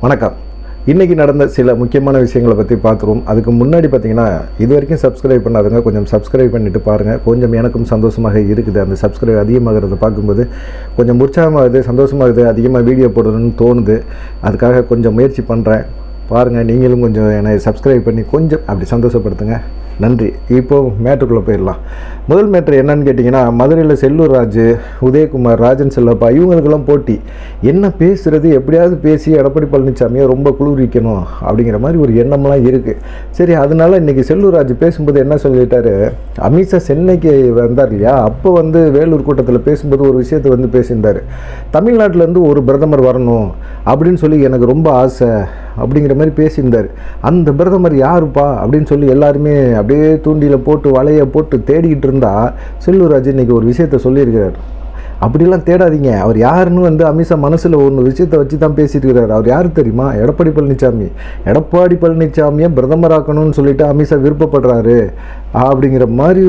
வணக்கம் இன்றைக்கி நடந்த சில முக்கியமான விஷயங்களை பற்றி பார்த்துருவோம் அதுக்கு முன்னாடி பார்த்தீங்கன்னா இது வரைக்கும் சப்ஸ்கிரைப் பண்ணாதவங்க கொஞ்சம் சப்ஸ்கிரைப் பண்ணிட்டு பாருங்கள் கொஞ்சம் எனக்கும் சந்தோஷமாக இருக்குது அந்த சப்ஸ்கிரைப் அதிகமாகிறத பார்க்கும்போது கொஞ்சம் உற்சாகமாகுது சந்தோஷமாகுது அதிகமாக வீடியோ போடணும்னு தோணுது அதுக்காக கொஞ்சம் முயற்சி பண்ணுறேன் பாருங்கள் நீங்களும் கொஞ்சம் என்னை சப்ஸ்கிரைப் பண்ணி கொஞ்சம் அப்படி சந்தோஷப்படுத்துங்க நன்றி இப்போது மேட்டுக்குள்ளே போயிடலாம் முதல் மேட்ரு என்னன்னு கேட்டிங்கன்னா மதுரையில் செல்லூர் ராஜு உதயகுமார் ராஜன் செல்லப்பா இவங்களுக்கெல்லாம் போட்டி என்ன பேசுகிறது எப்படியாவது பேசி எடப்பாடி பழனிசாமியை ரொம்ப குளிர்விக்கணும் அப்படிங்கிற மாதிரி ஒரு எண்ணம்லாம் இருக்குது சரி அதனால இன்றைக்கி செல்லூர் ராஜு பேசும்போது என்ன சொல்லிட்டாரு அமித்ஷா சென்னைக்கு வந்தார் இல்லையா அப்போ வந்து வேலூர் கூட்டத்தில் பேசும்போது ஒரு விஷயத்தை வந்து பேசியிருந்தார் தமிழ்நாட்டிலேருந்து ஒரு பிரதமர் வரணும் அப்படின்னு சொல்லி எனக்கு ரொம்ப ஆசை அப்படிங்கிற மாதிரி பேசியிருந்தார் அந்த பிரதமர் யாருப்பா அப்படின்னு சொல்லி எல்லாருமே அப்படியே தூண்டியில் போட்டு வலைய போட்டு தேடிக்கிட்டு இருந்தா செல்லூர் ராஜு இன்னைக்கு ஒரு விஷயத்த சொல்லியிருக்கிறார் அப்படிலாம் தேடாதீங்க அவர் யாருன்னு வந்து அமித்ஷா மனசில் ஒன்று விஷயத்தை வச்சு தான் பேசிட்டு இருக்கிறார் அவர் யார் தெரியுமா எடப்பாடி பழனிசாமி எடப்பாடி பழனிசாமியை பிரதமராக்கணும்னு சொல்லிட்டு அமித்ஷா விருப்பப்படுறாரு அப்படிங்கிற மாதிரி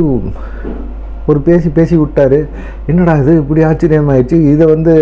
ஒரு பேசி பேசி விட்டாரு என்னடா இது இப்படி ஆச்சரியமாயிடுச்சு இதை வந்து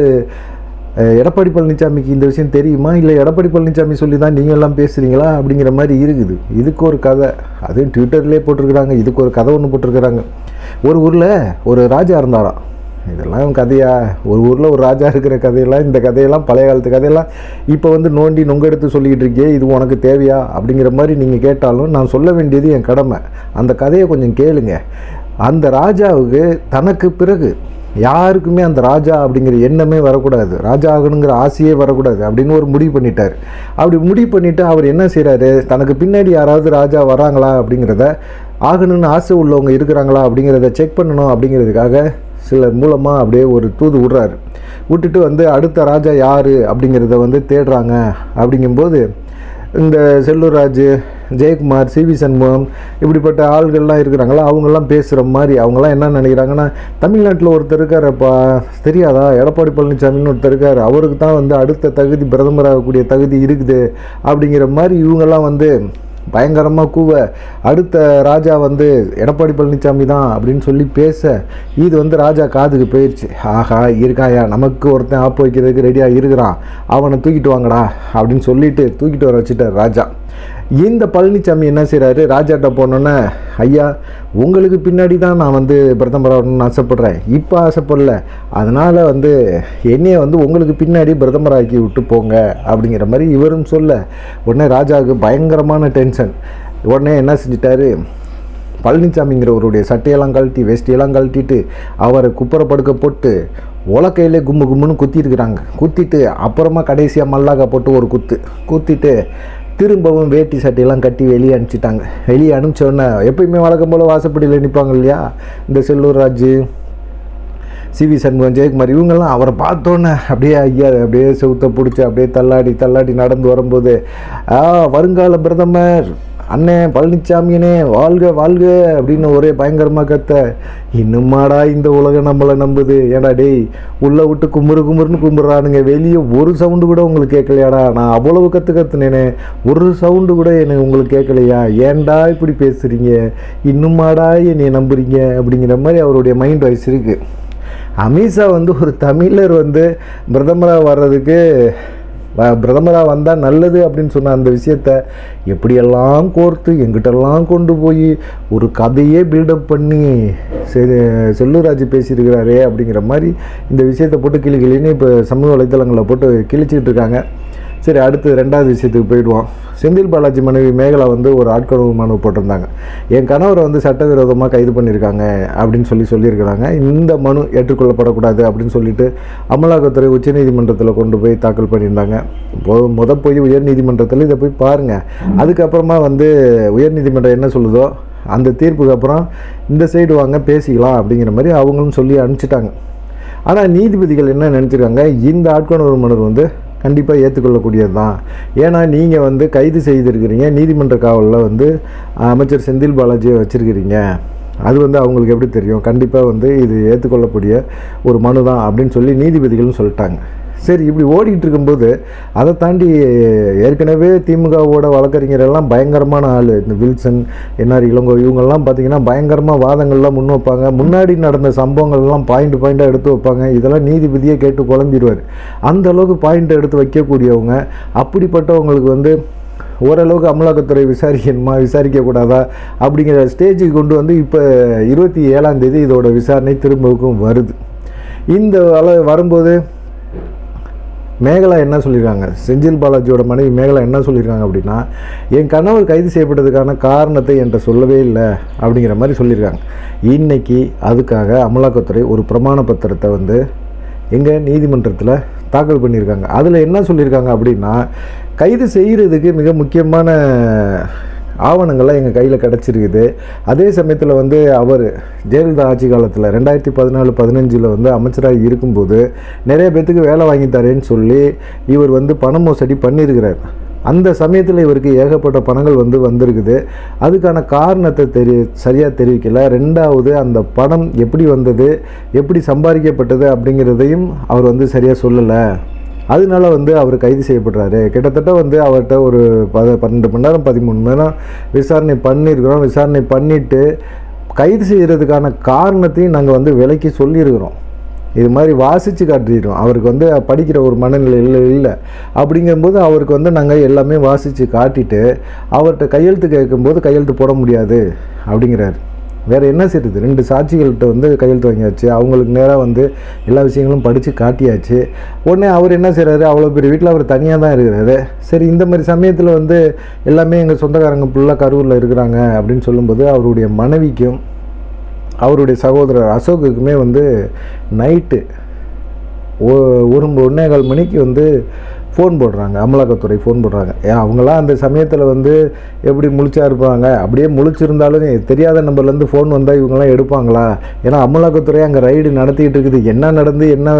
அஹ், எடப்பாடி பழனிசாமிக்கு இந்த விஷயம் தெரியுமா இல்லை எடப்பாடி பழனிசாமி சொல்லி தான் நீங்கள் எல்லாம் பேசுகிறீங்களா அப்படிங்கிற மாதிரி இருக்குது இதுக்கு ஒரு கதை அதுவும் ட்விட்டர்லேயே போட்டிருக்கிறாங்க இதுக்கு ஒரு கதை ஒன்று போட்டிருக்கிறாங்க ஒரு ஊரில் ஒரு ராஜா இருந்தாராம் இதெல்லாம் கதையா ஒரு ஊரில் ஒரு ராஜா இருக்கிற கதையெல்லாம் இந்த கதையெல்லாம் பழைய காலத்து கதையெல்லாம் இப்போ வந்து நோண்டி நொங்க எடுத்து சொல்லிக்கிட்டு இருக்கே இது உனக்கு தேவையா அப்படிங்கிற மாதிரி நீங்கள் கேட்டாலும் நான் சொல்ல வேண்டியது என் கடமை அந்த கதையை கொஞ்சம் கேளுங்க அந்த ராஜாவுக்கு தனக்கு பிறகு யாருக்குமே அந்த ராஜா அப்படிங்கிற எண்ணமே வரக்கூடாது ராஜா ஆகணுங்கிற ஆசையே வரக்கூடாது அப்படின்னு ஒரு முடிவு பண்ணிட்டார் அப்படி முடிவு பண்ணிவிட்டு அவர் என்ன செய்கிறாரு தனக்கு பின்னாடி யாராவது ராஜா வராங்களா அப்படிங்கிறத ஆகணும்னு ஆசை உள்ளவங்க இருக்கிறாங்களா அப்படிங்கிறத செக் பண்ணணும் அப்படிங்கிறதுக்காக சிலர் மூலமாக அப்படியே ஒரு தூது விடுறாரு விட்டுட்டு வந்து அடுத்த ராஜா யார் அப்படிங்கிறத வந்து தேடுறாங்க அப்படிங்கும்போது இந்த செல்லூர் ராஜு ஜெயக்குமார் சிவி சண்முகம் இப்படிப்பட்ட ஆள்கள்லாம் இருக்கிறாங்களா அவங்கெல்லாம் பேசுகிற மாதிரி அவங்கெல்லாம் என்ன நினைக்கிறாங்கன்னா தமிழ்நாட்டில் ஒருத்தர் இருக்காரப்பா தெரியாதா எடப்பாடி பழனிசாமின்னு ஒருத்தர் இருக்கார் அவருக்கு தான் வந்து அடுத்த தகுதி பிரதமராகக்கூடிய தகுதி இருக்குது அப்படிங்கிற மாதிரி இவங்கெல்லாம் வந்து பயங்கரமாக கூவ அடுத்த ராஜா வந்து எடப்பாடி பழனிசாமி தான் அப்படின்னு சொல்லி பேச இது வந்து ராஜா காதுக்கு போயிடுச்சு ஆஹா இருக்காயா நமக்கு ஒருத்தன் ஆப்பு வைக்கிறதுக்கு ரெடியாக இருக்கிறான் அவனை தூக்கிட்டு வாங்கடா அப்படின்னு சொல்லிட்டு தூக்கிட்டு வர வச்சுட்டார் ராஜா இந்த பழனிசாமி என்ன செய்கிறாரு ராஜாட்ட போனோன்னே ஐயா உங்களுக்கு பின்னாடி தான் நான் வந்து பிரதமர் ஆகணும்னு ஆசைப்பட்றேன் இப்போ ஆசைப்படல அதனால் வந்து என்னைய வந்து உங்களுக்கு பின்னாடி பிரதமர் ஆக்கி விட்டு போங்க அப்படிங்கிற மாதிரி இவரும் சொல்ல உடனே ராஜாவுக்கு பயங்கரமான டென்ஷன் உடனே என்ன செஞ்சிட்டாரு பழனிசாமிங்கிறவருடைய சட்டையெல்லாம் கழட்டி வேஷ்டியெல்லாம் கழட்டிட்டு அவரை குப்புற படுக்க போட்டு உலக்கையிலே கும்மு கும்முன்னு குத்திருக்கிறாங்க குத்திட்டு அப்புறமா கடைசியாக மல்லாக்கா போட்டு ஒரு குத்து குத்திட்டு திரும்பவும் வேட்டி சட்டையெல்லாம் கட்டி வெளியே அனுப்பிச்சிட்டாங்க வெளியே அனுப்பிச்ச உடனே எப்பயுமே வழக்கம் போல் வாசப்படியில் நிற்பாங்க இல்லையா இந்த செல்லூர் ராஜு சிவி சண்முகம் ஜெயக்குமார் இவங்கெல்லாம் அவரை பார்த்தோன்னே அப்படியே ஐயா அப்படியே செவுத்த பிடிச்சி அப்படியே தள்ளாடி தள்ளாடி நடந்து வரும்போது ஆ வருங்கால பிரதமர் அண்ணே பழனிசாமியனே வாழ்க வாழ்க அப்படின்னு ஒரே பயங்கரமாக கத்த இன்னுமாடா இந்த உலகம் நம்மளை நம்புது ஏடா டேய் உள்ளே விட்டு குமுறு குமுறுன்னு கும்பிட்றானுங்க வெளியே ஒரு சவுண்டு கூட உங்களுக்கு கேட்கலையாடா நான் அவ்வளவு கற்று கற்றுனேனே ஒரு சவுண்டு கூட எனக்கு உங்களுக்கு கேட்கலையா ஏன்டா இப்படி பேசுகிறீங்க இன்னுமாடா என்னை நம்புறீங்க அப்படிங்கிற மாதிரி அவருடைய மைண்ட் வாய்ஸ் இருக்குது அமித்ஷா வந்து ஒரு தமிழர் வந்து பிரதமராக வர்றதுக்கு வ- பிரதமராக வந்தால் நல்லது அப்படின்னு சொன்ன அந்த விஷயத்த எப்படியெல்லாம் கோர்த்து எங்கிட்டெல்லாம் கொண்டு போய் ஒரு கதையே பில்டப் பண்ணி சரி செல்லூராஜ் பேசியிருக்கிறாரே அப்படிங்கிற மாதிரி இந்த விஷயத்தை போட்டு கிளி கிளின்னு இப்போ சமூக வலைத்தளங்களில் போட்டு கிழிச்சிக்கிட்டு இருக்காங்க சரி அடுத்து ரெண்டாவது விஷயத்துக்கு போயிடுவோம் செந்தில் பாலாஜி மனைவி மேகலா வந்து ஒரு ஆட்கொணர்வு மனு போட்டிருந்தாங்க என் கணவரை வந்து சட்டவிரோதமாக கைது பண்ணியிருக்காங்க அப்படின்னு சொல்லி சொல்லியிருக்கிறாங்க இந்த மனு ஏற்றுக்கொள்ளப்படக்கூடாது அப்படின்னு சொல்லிட்டு அமலாக்கத்துறை உச்சநீதிமன்றத்தில் கொண்டு போய் தாக்கல் பண்ணியிருந்தாங்க மொ- முத போய் உயர்நீதிமன்றத்தில் இதை போய் பாருங்கள் அதுக்கப்புறமா வந்து உயர்நீதிமன்றம் என்ன சொல்லுதோ அந்த தீர்ப்புக்கு அப்புறம் இந்த சைடு வாங்க பேசிக்கலாம் அப்படிங்கிற மாதிரி அவங்களும் சொல்லி அனுப்பிச்சிட்டாங்க ஆனால் நீதிபதிகள் என்ன நினச்சிருக்காங்க இந்த ஆட்கொணர்வு மனு வந்து கண்டிப்பாக ஏற்றுக்கொள்ளக்கூடியது தான் ஏன்னா நீங்கள் வந்து கைது செய்திருக்கிறீங்க நீதிமன்ற காவலில் வந்து அமைச்சர் செந்தில் பாலாஜியை வச்சுருக்கிறீங்க அது வந்து அவங்களுக்கு எப்படி தெரியும் கண்டிப்பாக வந்து இது ஏற்றுக்கொள்ளக்கூடிய ஒரு மனு தான் அப்படின்னு சொல்லி நீதிபதிகளும் சொல்லிட்டாங்க சரி இப்படி ஓடிட்டு இருக்கும்போது அதை தாண்டி ஏற்கனவே திமுகவோட வழக்கறிஞர் எல்லாம் பயங்கரமான ஆள் இந்த வில்சன் என்ஆர் இளங்கோ இவங்கெல்லாம் பார்த்தீங்கன்னா பயங்கரமாக வாதங்கள்லாம் முன் வைப்பாங்க முன்னாடி நடந்த சம்பவங்கள்லாம் பாயிண்ட் பாயிண்டாக எடுத்து வைப்பாங்க இதெல்லாம் நீதிபதியே கேட்டு குழம்பிடுவார் அந்த அளவுக்கு பாயிண்ட் எடுத்து வைக்கக்கூடியவங்க அப்படிப்பட்டவங்களுக்கு வந்து ஓரளவுக்கு அமலாக்கத்துறை விசாரிக்கணுமா விசாரிக்கக்கூடாதா அப்படிங்கிற ஸ்டேஜுக்கு கொண்டு வந்து இப்போ இருபத்தி ஏழாம் தேதி இதோட விசாரணை திரும்பவுக்கும் வருது இந்த அள வரும்போது மேகலா என்ன சொல்லியிருக்காங்க செந்தில் பாலாஜியோட மனைவி மேகலா என்ன சொல்லியிருக்காங்க அப்படின்னா என் கணவர் கைது செய்யப்பட்டதுக்கான காரணத்தை என்கிட்ட சொல்லவே இல்லை அப்படிங்கிற மாதிரி சொல்லியிருக்காங்க இன்னைக்கு அதுக்காக அமலாக்கத்துறை ஒரு பிரமாண பத்திரத்தை வந்து எங்கள் நீதிமன்றத்தில் தாக்கல் பண்ணியிருக்காங்க அதில் என்ன சொல்லியிருக்காங்க அப்படின்னா கைது செய்கிறதுக்கு மிக முக்கியமான ஆவணங்கள்லாம் எங்கள் கையில் கிடச்சிருக்குது அதே சமயத்தில் வந்து அவர் ஜெயலலிதா ஆட்சி காலத்தில் ரெண்டாயிரத்தி பதினாலு பதினஞ்சில் வந்து அமைச்சராக இருக்கும்போது நிறைய பேர்த்துக்கு வேலை வாங்கி தரேன்னு சொல்லி இவர் வந்து பண மோசடி பண்ணியிருக்கிறார் அந்த சமயத்தில் இவருக்கு ஏகப்பட்ட பணங்கள் வந்து வந்திருக்குது அதுக்கான காரணத்தை தெரி சரியாக தெரிவிக்கல ரெண்டாவது அந்த பணம் எப்படி வந்தது எப்படி சம்பாதிக்கப்பட்டது அப்படிங்கிறதையும் அவர் வந்து சரியாக சொல்லலை அதனால வந்து அவர் கைது செய்யப்படுறாரு கிட்டத்தட்ட வந்து அவர்கிட்ட ஒரு பத பன்னெண்டு மணி நேரம் பதிமூணு மணி நேரம் விசாரணை பண்ணியிருக்கிறோம் விசாரணை பண்ணிவிட்டு கைது செய்கிறதுக்கான காரணத்தையும் நாங்கள் வந்து விலைக்கு சொல்லியிருக்கிறோம் இது மாதிரி வாசித்து காட்டிடுறோம் அவருக்கு வந்து படிக்கிற ஒரு மனநிலை இல்லை இல்லை அப்படிங்கும்போது அவருக்கு வந்து நாங்கள் எல்லாமே வாசித்து காட்டிட்டு அவர்கிட்ட கையெழுத்து கேட்கும்போது கையெழுத்து போட முடியாது அப்படிங்கிறாரு வேறு என்ன செய்யுது ரெண்டு சாட்சிகள்கிட்ட வந்து கையெழுத்து வாங்கியாச்சு அவங்களுக்கு நேராக வந்து எல்லா விஷயங்களும் படித்து காட்டியாச்சு உடனே அவர் என்ன செய்கிறாரு அவ்வளோ பெரிய வீட்டில் அவர் தனியாக தான் இருக்கிறாரு சரி இந்த மாதிரி சமயத்தில் வந்து எல்லாமே எங்கள் சொந்தக்காரங்க ஃபுல்லாக கரூரில் இருக்கிறாங்க அப்படின்னு சொல்லும்போது அவருடைய மனைவிக்கும் அவருடைய சகோதரர் அசோக்குக்குமே வந்து நைட்டு ஒரு ஒன்றே கால் மணிக்கு வந்து ஃபோன் போடுறாங்க அமலாக்கத்துறை ஃபோன் போடுறாங்க ஏன் அவங்களாம் அந்த சமயத்தில் வந்து எப்படி முழிச்சா இருப்பாங்க அப்படியே முழிச்சிருந்தாலும் தெரியாத நம்பர்லேருந்து ஃபோன் வந்தால் இவங்கெல்லாம் எடுப்பாங்களா ஏன்னா அமலாக்கத்துறை அங்கே ரைடு நடத்திக்கிட்டு இருக்குது என்ன நடந்து என்ன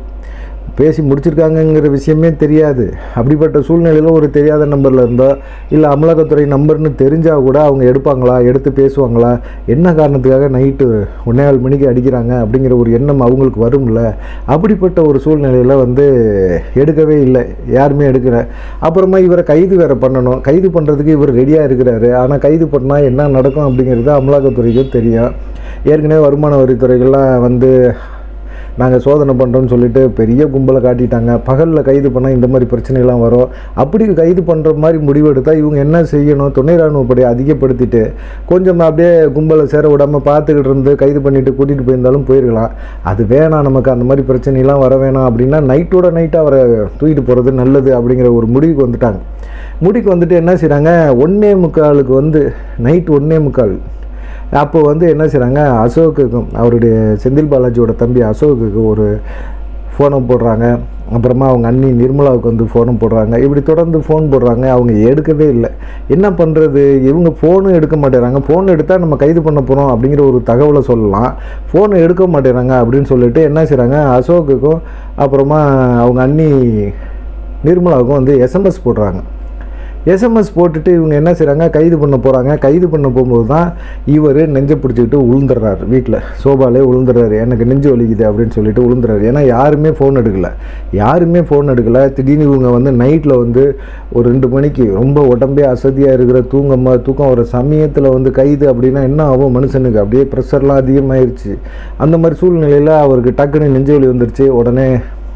பேசி முடிச்சிருக்காங்கங்கிற விஷயமே தெரியாது அப்படிப்பட்ட சூழ்நிலையில் ஒரு தெரியாத நம்பரில் இருந்தோ இல்லை அமலாக்கத்துறை நம்பர்னு தெரிஞ்சால் கூட அவங்க எடுப்பாங்களா எடுத்து பேசுவாங்களா என்ன காரணத்துக்காக நைட்டு ஒன்னேகால் மணிக்கு அடிக்கிறாங்க அப்படிங்கிற ஒரு எண்ணம் அவங்களுக்கு வரும்ல அப்படிப்பட்ட ஒரு சூழ்நிலையில் வந்து எடுக்கவே இல்லை யாருமே எடுக்கல அப்புறமா இவரை கைது வேறு பண்ணணும் கைது பண்ணுறதுக்கு இவர் ரெடியாக இருக்கிறாரு ஆனால் கைது பண்ணால் என்ன நடக்கும் அப்படிங்கிறது அமலாக்கத்துறைக்கும் தெரியும் ஏற்கனவே வருமான வரித்துறைகள்லாம் வந்து நாங்கள் சோதனை பண்ணுறோன்னு சொல்லிட்டு பெரிய கும்பலை காட்டிட்டாங்க பகலில் கைது பண்ணால் இந்த மாதிரி பிரச்சனைலாம் வரும் அப்படி கைது பண்ணுற மாதிரி முடிவெடுத்தால் இவங்க என்ன செய்யணும் துணை ராணுவப்படையை அதிகப்படுத்திட்டு கொஞ்சம் அப்படியே கும்பலை சேர விடாமல் பார்த்துக்கிட்டு இருந்து கைது பண்ணிவிட்டு கூட்டிகிட்டு போயிருந்தாலும் போயிருக்கலாம் அது வேணாம் நமக்கு அந்த மாதிரி பிரச்சனைலாம் வர வேணாம் அப்படின்னா நைட்டோட நைட்டு அவரை தூக்கிட்டு போகிறது நல்லது அப்படிங்கிற ஒரு முடிவுக்கு வந்துட்டாங்க முடிவுக்கு வந்துட்டு என்ன செய்கிறாங்க ஒன்னே முக்காலுக்கு வந்து நைட் ஒன்னே முக்கால் அப்போ வந்து என்ன செய்கிறாங்க அசோக்குக்கும் அவருடைய செந்தில் பாலாஜியோட தம்பி அசோக்குக்கு ஒரு ஃபோனை போடுறாங்க அப்புறமா அவங்க அண்ணி நிர்மலாவுக்கு வந்து ஃபோனும் போடுறாங்க இப்படி தொடர்ந்து ஃபோன் போடுறாங்க அவங்க எடுக்கவே இல்லை என்ன பண்ணுறது இவங்க ஃபோனும் எடுக்க மாட்டேறாங்க ஃபோன் எடுத்தால் நம்ம கைது பண்ண போகிறோம் அப்படிங்கிற ஒரு தகவலை சொல்லலாம் ஃபோனை எடுக்க மாட்டேறாங்க அப்படின்னு சொல்லிட்டு என்ன செய்கிறாங்க அசோக்குக்கும் அப்புறமா அவங்க அண்ணி நிர்மலாவுக்கும் வந்து எஸ்எம்எஸ் போடுறாங்க எஸ்எம்எஸ் போட்டுட்டு இவங்க என்ன செய்கிறாங்க கைது பண்ண போகிறாங்க கைது பண்ண போகும்போது தான் இவர் நெஞ்சை பிடிச்சிக்கிட்டு உளுந்துடுறாரு வீட்டில் சோபாலே உளுந்துடுறாரு எனக்கு நெஞ்சு வலிக்குது அப்படின்னு சொல்லிட்டு உளுந்துறாரு ஏன்னா யாருமே ஃபோன் எடுக்கலை யாருமே ஃபோன் எடுக்கலை திடீர்னு இவங்க வந்து நைட்டில் வந்து ஒரு ரெண்டு மணிக்கு ரொம்ப உடம்பே அசதியாக இருக்கிற தூங்கமாக தூக்கம் வர சமயத்தில் வந்து கைது அப்படின்னா என்ன ஆகும் மனுஷனுக்கு அப்படியே ப்ரெஷர்லாம் அதிகமாயிருச்சு அந்த மாதிரி சூழ்நிலையில் அவருக்கு டக்குன்னு நெஞ்சு வலி வந்துருச்சு உடனே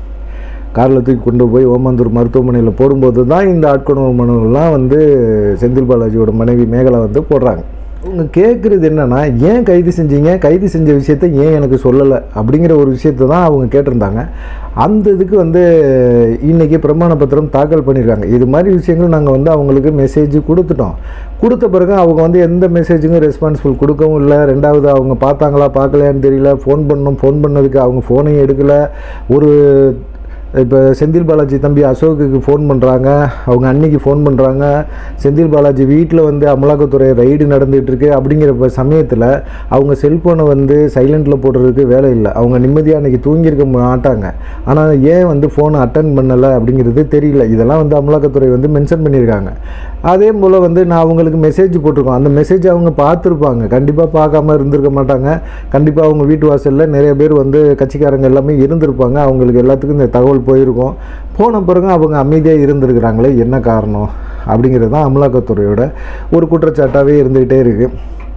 காரில் தூக்கி கொண்டு போய் ஓமந்தூர் மருத்துவமனையில் போடும்போது தான் இந்த ஆட்கொணர்வு மனுவெல்லாம் வந்து செந்தில் பாலாஜியோட மனைவி மேகலா வந்து போடுறாங்க அவங்க கேட்குறது என்னென்னா ஏன் கைது செஞ்சீங்க கைது செஞ்ச விஷயத்த ஏன் எனக்கு சொல்லலை அப்படிங்கிற ஒரு விஷயத்த தான் அவங்க கேட்டிருந்தாங்க அந்த இதுக்கு வந்து இன்றைக்கி பிரமாண பத்திரம் தாக்கல் பண்ணியிருக்காங்க இது மாதிரி விஷயங்கள் நாங்கள் வந்து அவங்களுக்கு மெசேஜ் கொடுத்துட்டோம் கொடுத்த பிறகு அவங்க வந்து எந்த மெசேஜுக்கும் ரெஸ்பான்சிபிள் கொடுக்கவும் இல்லை ரெண்டாவது அவங்க பார்த்தாங்களா பார்க்கலையான்னு தெரியல ஃபோன் பண்ணோம் ஃபோன் பண்ணதுக்கு அவங்க ஃபோனையும் எடுக்கலை ஒரு இப்போ செந்தில் பாலாஜி தம்பி அசோக்குக்கு ஃபோன் பண்ணுறாங்க அவங்க அன்னைக்கு ஃபோன் பண்ணுறாங்க செந்தில் பாலாஜி வீட்டில் வந்து அமலாக்கத்துறை ரைடு நடந்துகிட்டு இருக்கு அப்படிங்கிற சமயத்தில் அவங்க செல்ஃபோனை வந்து சைலண்டில் போடுறதுக்கு வேலை இல்லை அவங்க நிம்மதியாக அன்றைக்கி தூங்கியிருக்க மாட்டாங்க ஆனால் ஏன் வந்து ஃபோனை அட்டன் பண்ணலை அப்படிங்கிறது தெரியல இதெல்லாம் வந்து அமலாக்கத்துறை வந்து மென்ஷன் பண்ணியிருக்காங்க அதே போல் வந்து நான் அவங்களுக்கு மெசேஜ் போட்டிருக்கோம் அந்த மெசேஜ் அவங்க பார்த்துருப்பாங்க கண்டிப்பாக பார்க்காம இருந்திருக்க மாட்டாங்க கண்டிப்பாக அவங்க வீட்டு வாசலில் நிறைய பேர் வந்து கட்சிக்காரங்க எல்லாமே இருந்திருப்பாங்க அவங்களுக்கு எல்லாத்துக்கும் இந்த தகவல் போயிருக்கோம் போன பிறகு அவங்க அமைதியாக இருந்திருக்கிறாங்களே என்ன காரணம் அப்படிங்கிறது தான் அமலாக்கத்துறையோட ஒரு குற்றச்சாட்டாகவே இருந்துக்கிட்டே இருக்குது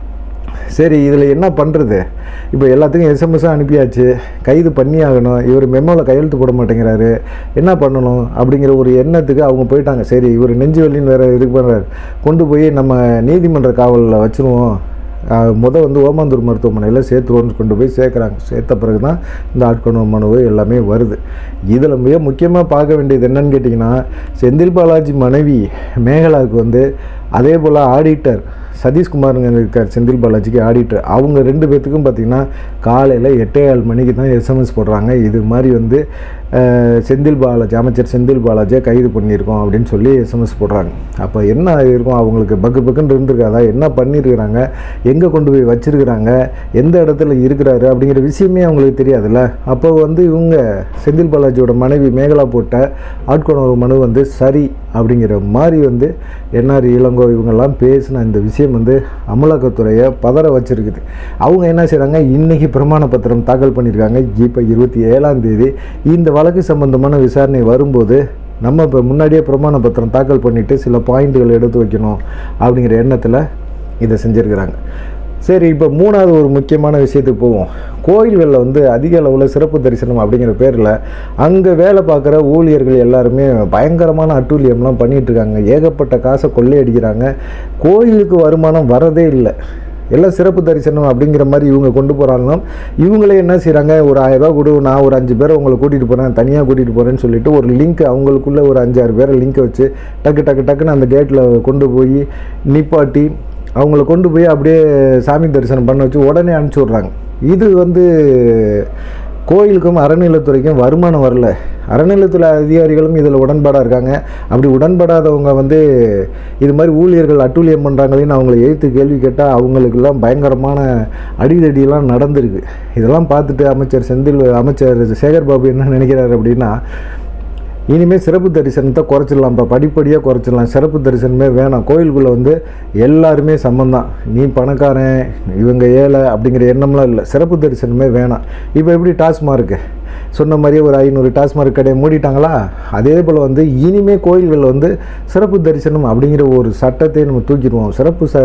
சரி இதில் என்ன பண்ணுறது இப்போ எல்லாத்துக்கும் எஸ்எம்எஸ்ஸாக அனுப்பியாச்சு கைது பண்ணி ஆகணும் இவர் மெமோவில் கையெழுத்து போட மாட்டேங்கிறாரு என்ன பண்ணணும் அப்படிங்கிற ஒரு எண்ணத்துக்கு அவங்க போயிட்டாங்க சரி இவர் நெஞ்சு வலின்னு வேறு இது பண்ணுறாரு கொண்டு போய் நம்ம நீதிமன்ற காவலில் வச்சுருவோம் ஆஹ் முத வந்து ஓமாந்தூர் மருத்துவமனையில் சேர்த்துருவோம்னு கொண்டு போய் சேர்க்குறாங்க சேர்த்த பிறகு தான் இந்த ஆட்கொணவு மனுவு எல்லாமே வருது இதில் மிக முக்கியமாக பார்க்க வேண்டியது என்னன்னு கேட்டிங்கன்னா செந்தில் பாலாஜி மனைவி மேகலாவுக்கு வந்து அதே போல் ஆடிட்டர் சதீஷ்குமாருங்க இருக்கார் செந்தில் பாலாஜிக்கு ஆடிட்டர் அவங்க ரெண்டு பேர்த்துக்கும் பார்த்திங்கன்னா காலையில் எட்டே ஏழு மணிக்கு தான் எஸ்எம்எஸ் போடுறாங்க இது மாதிரி வந்து அஹ், செந்தில் பாலாஜி அமைச்சர் செந்தில் பாலாஜியை கைது பண்ணியிருக்கோம் அப்படின்னு சொல்லி எஸ்எம்எஸ் போடுறாங்க அப்போ என்ன இருக்கும் அவங்களுக்கு பக்கு பக்குன்னு இருந்திருக்காதா என்ன பண்ணியிருக்கிறாங்க எங்கே கொண்டு போய் வச்சிருக்கிறாங்க எந்த இடத்துல இருக்கிறாரு அப்படிங்கிற விஷயமே அவங்களுக்கு தெரியாதுல்ல அப்போ வந்து இவங்க செந்தில் பாலாஜியோட மனைவி மேகலா போட்ட ஆட்கொணர்வு மனு வந்து சரி அப்படிங்கிற மாதிரி வந்து என்ஆர் இளங்கோ இவங்கெல்லாம் பேசின இந்த விஷயம் வந்து அமலாக்கத்துறையை பதற வச்சிருக்குது அவங்க என்ன செய்கிறாங்க இன்றைக்கி பிரமாண பத்திரம் தாக்கல் பண்ணியிருக்காங்க இப்போ இருபத்தி ஏழாம் தேதி இந்த வழக்கு சம்பந்தமான விசாரணை வரும்போது நம்ம இப்போ முன்னாடியே பிரமாண பத்திரம் தாக்கல் பண்ணிவிட்டு சில பாயிண்ட்டுகள் எடுத்து வைக்கணும் அப்படிங்கிற எண்ணத்தில் இதை செஞ்சுருக்கிறாங்க சரி இப்போ மூணாவது ஒரு முக்கியமான விஷயத்துக்கு போவோம் கோயில்களில் வந்து அதிக அளவில் சிறப்பு தரிசனம் அப்படிங்கிற பேரில் அங்கே வேலை பார்க்குற ஊழியர்கள் எல்லாருமே பயங்கரமான அட்டூழியம்லாம் பண்ணிகிட்டு இருக்காங்க ஏகப்பட்ட காசை கொள்ளையடிக்கிறாங்க கோயிலுக்கு வருமானம் வரதே இல்லை எல்லாம் சிறப்பு தரிசனம் அப்படிங்கிற மாதிரி இவங்க கொண்டு போகிறாலும் இவங்களே என்ன செய்கிறாங்க ஒரு ஆயிரம் ரூபாய் கொடு நான் ஒரு அஞ்சு பேரை உங்களை கூட்டிகிட்டு போகிறேன் தனியாக கூட்டிகிட்டு போகிறேன்னு சொல்லிட்டு ஒரு லிங்க் அவங்களுக்குள்ள ஒரு அஞ்சாறு பேரை லிங்க்கை வச்சு டக்கு டக்கு டக்குன்னு அந்த கேட்டில் கொண்டு போய் நிப்பாட்டி அவங்கள கொண்டு போய் அப்படியே சாமி தரிசனம் பண்ண வச்சு உடனே அனுப்பிச்சி விட்றாங்க இது வந்து கோயிலுக்கும் அறநிலைத்துறைக்கும் வருமானம் வரல அறநிலையத்துறை அதிகாரிகளும் இதில் உடன்பாடாக இருக்காங்க அப்படி உடன்படாதவங்க வந்து இது மாதிரி ஊழியர்கள் அட்டூழியம் பண்ணுறாங்களேன்னு அவங்கள எழுத்து கேள்வி கேட்டால் அவங்களுக்கெல்லாம் பயங்கரமான அடிதடியெல்லாம் நடந்திருக்கு இதெல்லாம் பார்த்துட்டு அமைச்சர் செந்தில் அமைச்சர் சேகர் பாபு என்ன நினைக்கிறாரு அப்படின்னா இனிமேல் சிறப்பு தரிசனத்தை குறைச்சிடலாம்ப்பா படிப்படியாக குறைச்சிடலாம் சிறப்பு தரிசனமே வேணாம் கோயிலுக்குள்ளே வந்து எல்லாருமே சம்மந்தான் நீ பணக்காரன் இவங்க ஏழை அப்படிங்கிற எண்ணம்லாம் இல்லை சிறப்பு தரிசனமே வேணாம் இப்போ எப்படி டாஸ்மார்க்கு சொன்ன மாதிரியே ஒரு ஐநூறு டாஸ்மார்க் கடையை மூடிட்டாங்களா அதே போல் வந்து இனிமே கோயில்களில் வந்து சிறப்பு தரிசனம் அப்படிங்கிற ஒரு சட்டத்தை நம்ம தூக்கிடுவோம் சிறப்பு ச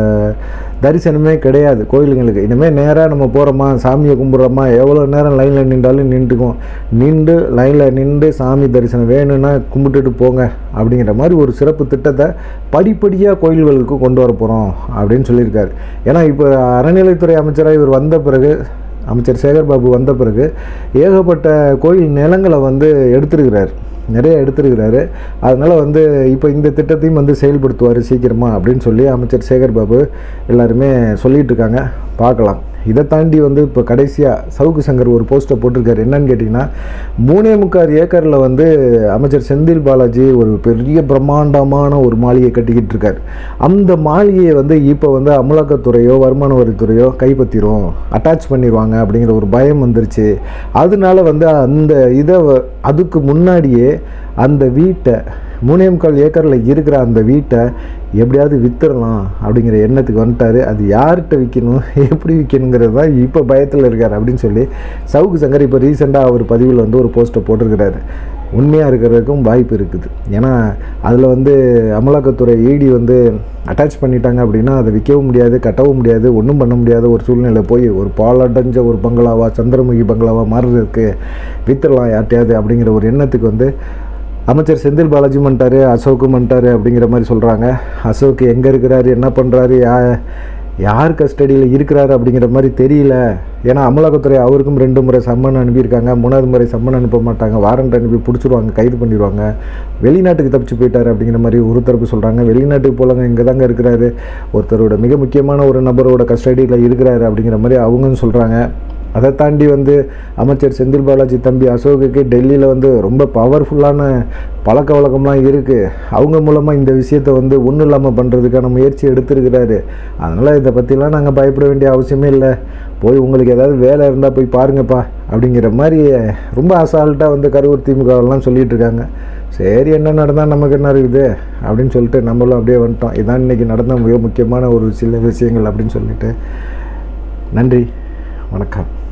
தரிசனமே கிடையாது கோயிலுங்களுக்கு இனிமேல் நேராக நம்ம போகிறோமா சாமியை கும்பிட்றோமா எவ்வளோ நேரம் லைனில் நின்றாலும் நின்றுக்குவோம் நின்று லைனில் நின்று சாமி தரிசனம் வேணும்னா கும்பிட்டுட்டு போங்க அப்படிங்கிற மாதிரி ஒரு சிறப்பு திட்டத்தை படிப்படியாக கோயில்களுக்கு கொண்டு வர போகிறோம் அப்படின்னு சொல்லியிருக்காரு ஏன்னா இப்போ அறநிலைத்துறை அமைச்சராக இவர் வந்த பிறகு அமைச்சர் சேகர் பாபு வந்த பிறகு ஏகப்பட்ட கோயில் நிலங்களை வந்து எடுத்திருக்கிறார் நிறைய எடுத்திருக்கிறாரு அதனால் வந்து இப்போ இந்த திட்டத்தையும் வந்து செயல்படுத்துவார் சீக்கிரமா அப்படின்னு சொல்லி அமைச்சர் சேகர் பாபு எல்லாருமே சொல்லிட்டு இருக்காங்க பார்க்கலாம் இதை தாண்டி வந்து இப்போ கடைசியாக சவுக்கு சங்கர் ஒரு போஸ்ட்டை போட்டிருக்காரு என்னன்னு கேட்டிங்கன்னா மூணே முக்கால் ஏக்கரில் வந்து அமைச்சர் செந்தில் பாலாஜி ஒரு பெரிய பிரம்மாண்டமான ஒரு மாளிகை கட்டிக்கிட்டு இருக்கார் அந்த மாளிகையை வந்து இப்போ வந்து அமலாக்கத்துறையோ வருமான வரித்துறையோ கைப்பற்றிரும் அட்டாச் பண்ணிடுவாங்க அப்படிங்கிற ஒரு பயம் வந்துருச்சு அதனால வந்து அந்த இதை வ- அதுக்கு முன்னாடியே அந்த வீட்டை மூணே முக்கால் ஏக்கரில் இருக்கிற அந்த வீட்டை எப்படியாவது வித்துடலாம் அப்படிங்கிற எண்ணத்துக்கு வந்துட்டாரு அது யார்கிட்ட விற்கணும் எப்படி விற்கணுங்கிறது தான் இப்போ பயத்தில் இருக்கார் அப்படின்னு சொல்லி சவுக்கு சங்கர் இப்போ ரீசெண்டாக அவர் பதிவில் வந்து ஒரு போஸ்ட்டை போட்டிருக்கிறாரு உண்மையாக இருக்கிறதுக்கும் வாய்ப்பு இருக்குது ஏன்னா அதில் வந்து அமலாக்கத்துறை ஈடி வந்து அட்டாச் பண்ணிட்டாங்க அப்படின்னா அதை விற்கவும் முடியாது கட்டவும் முடியாது ஒன்றும் பண்ண முடியாத ஒரு சூழ்நிலை போய் ஒரு பாலடைஞ்ச ஒரு பங்களாவா சந்திரமுகி பங்களாவா மாறுறதுக்கு வித்துடலாம் யார்ட்டையாவது அப்படிங்கிற ஒரு எண்ணத்துக்கு வந்து அமைச்சர் செந்தில் பாலாஜி பண்ணிட்டாரு அசோக்கும் பண்ணிட்டாரு அப்படிங்கிற மாதிரி சொல்கிறாங்க அசோக் எங்கே இருக்கிறாரு என்ன பண்ணுறாரு யா யார் கஸ்டடியில் இருக்கிறாரு அப்படிங்கிற மாதிரி தெரியல ஏன்னா அமலாக்கத்துறை அவருக்கும் ரெண்டு முறை சம்மன் அனுப்பியிருக்காங்க மூணாவது முறை சம்மன் அனுப்ப மாட்டாங்க வாரண்ட் அனுப்பி பிடிச்சிருவாங்க கைது பண்ணிடுவாங்க வெளிநாட்டுக்கு தப்பிச்சு போயிட்டாரு அப்படிங்கிற மாதிரி ஒரு தரப்பு சொல்கிறாங்க வெளிநாட்டுக்கு போலங்க இங்கே தாங்க இருக்கிறாரு ஒருத்தரோட மிக முக்கியமான ஒரு நபரோட கஸ்டடியில் இருக்கிறாரு அப்படிங்கிற மாதிரி அவங்களும் சொல்கிறாங்க அதை தாண்டி வந்து அமைச்சர் செந்தில் பாலாஜி தம்பி அசோக்குக்கு டெல்லியில் வந்து ரொம்ப பவர்ஃபுல்லான பழக்க வழக்கம்லாம் இருக்குது அவங்க மூலமாக இந்த விஷயத்தை வந்து ஒன்றும் இல்லாமல் பண்ணுறதுக்கான முயற்சி எடுத்திருக்கிறாரு அதனால் இதை பற்றிலாம் நாங்கள் பயப்பட வேண்டிய அவசியமே இல்லை போய் உங்களுக்கு ஏதாவது வேலை இருந்தால் போய் பாருங்கப்பா அப்படிங்கிற மாதிரி ரொம்ப அசால்ட்டாக வந்து கரூர் திமுகவெல்லாம் சொல்லிட்டு இருக்காங்க சரி என்ன நடந்தால் நமக்கு என்ன இருக்குது அப்படின்னு சொல்லிட்டு நம்மளும் அப்படியே வந்துட்டோம் இதான் இன்றைக்கி நடந்த மிக முக்கியமான ஒரு சில விஷயங்கள் அப்படின்னு சொல்லிட்டு நன்றி வணக்கம்